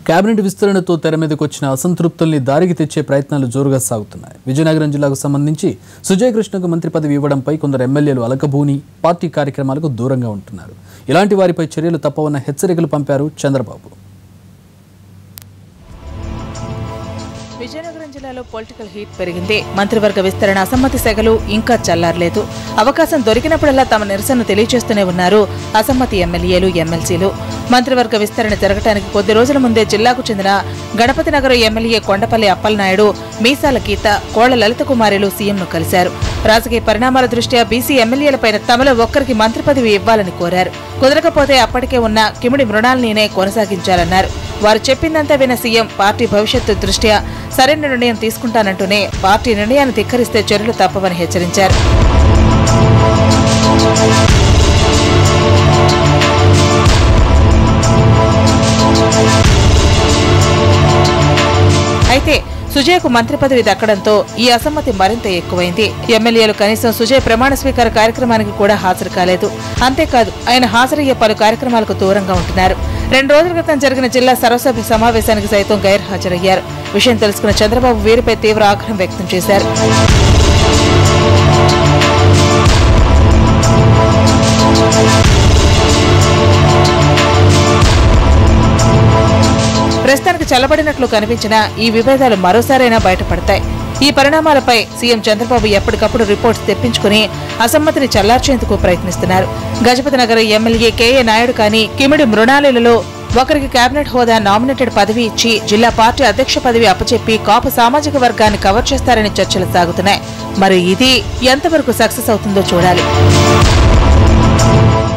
cabinet విస్తరణతో తెర మీదకు వచ్చిన అసంతృప్తుల్ని దారికి తెచ్చే ప్రయత్నాలు జోరుగా సాగుతున్నాయి విజయనగరం జిల్లాకు సంబంధించి సుజయ్ కృష్ణకు మంత్రి పదవి ఇవ్వడంపై కొందరు ఎమ్మెల్యేలు అలకబూని పార్టీ కార్యక్రమాలకు దూరంగా ఉంటున్నారు ఇలాంటి వారిపై చర్యలు తప్పవన్న హెచ్చరికలు పంపారు చంద్రబాబు విజయనగరం జిల్లాలో పొలిటికల్ హీట్ పెరిగింది మంత్రివర్గ విస్తరణ అసమ్మతి సెగలు ఇంకా చల్లారలేదు అవకాశం దొరికినప్పుడల్లా తమ నిరసన తెలియజేస్తూనే ఉన్నారు అసమ్మతి ఎమ్మెల్యేలు ఎమ్మెల్సీలు మంత్రివర్గ విస్తరణ జరగటానికి కొద్ది రోజుల ముందే జిల్లాకు చెందిన గణపతి నగరం ఎమ్మెల్యే కొండపల్లి అప్పలనాయుడు మీసాల గీత కోళ్ల లలిత కుమారులు సీఎంను కలిశారు రాజకీయ పరిణామాల దృష్ట్యా బీసీ ఎమ్మెల్యేలపైన తమలో ఒక్కరికి మంత్రి పదవి ఇవ్వాలని కోరారు కుదరకపోతే అప్పటికే ఉన్న కిమిడి మృణాలనీనే కొనసాగించాలన్నారు వారు చెప్పిందంతా విన్న సీఎం పార్టీ భవిష్యత్తు దృష్ట్యా సరైన నిర్ణయం తీసుకుంటానంటూనే పార్టీ నిర్ణయాన్ని ధిక్కరిస్తే చర్యలు తప్పవని హెచ్చరించారు అయితే సుజయ్కు మంత్రి పదవి దక్కడంతో ఈ అసమ్మతి మరింత ఎక్కువైంది ఎమ్మెల్యేలు కనీసం సుజయ్ ప్రమాణ స్వీకార కార్యక్రమానికి కూడా హాజరు కాలేదు అంతేకాదు ఆయన హాజరయ్యే పలు కార్యక్రమాలకు దూరంగా ఉంటున్నారు రెండు రోజుల క్రితం జరిగిన జిల్లా సర్వసభ్య సమావేశానికి సైతం గైర్హాజరయ్యారు విషయం తెలుసుకున్న చంద్రబాబు వీరిపై తీవ్ర ఆగ్రహం వ్యక్తం చేశారు ప్రస్తుతానికి చల్లబడినట్లు కనిపించినా ఈ విభేదాలు మరోసారైనా బయటపడతాయి ఈ పరిణామాలపై సీఎం చంద్రబాబు ఎప్పటికప్పుడు రిపోర్ట్స్ తెప్పించుకుని అసమ్మతిని చల్లార్చేందుకు ప్రయత్నిస్తున్నారు గజపతి నగర్ ఎమ్మెల్యే కేఏ నాయుడు కానీ కిమిడి మృణాలిలలో ఒకరికి కేబినెట్ హోదా నామినేటెడ్ పదవి ఇచ్చి జిల్లా పార్టీ అధ్యక్ష పదవి అప్పచెప్పి కాపు సామాజిక వర్గాన్ని కవర్ చేస్తారని చర్చలు సాగుతున్నాయి మరి ఇది ఎంతవరకు సక్సెస్ అవుతుందో చూడాలి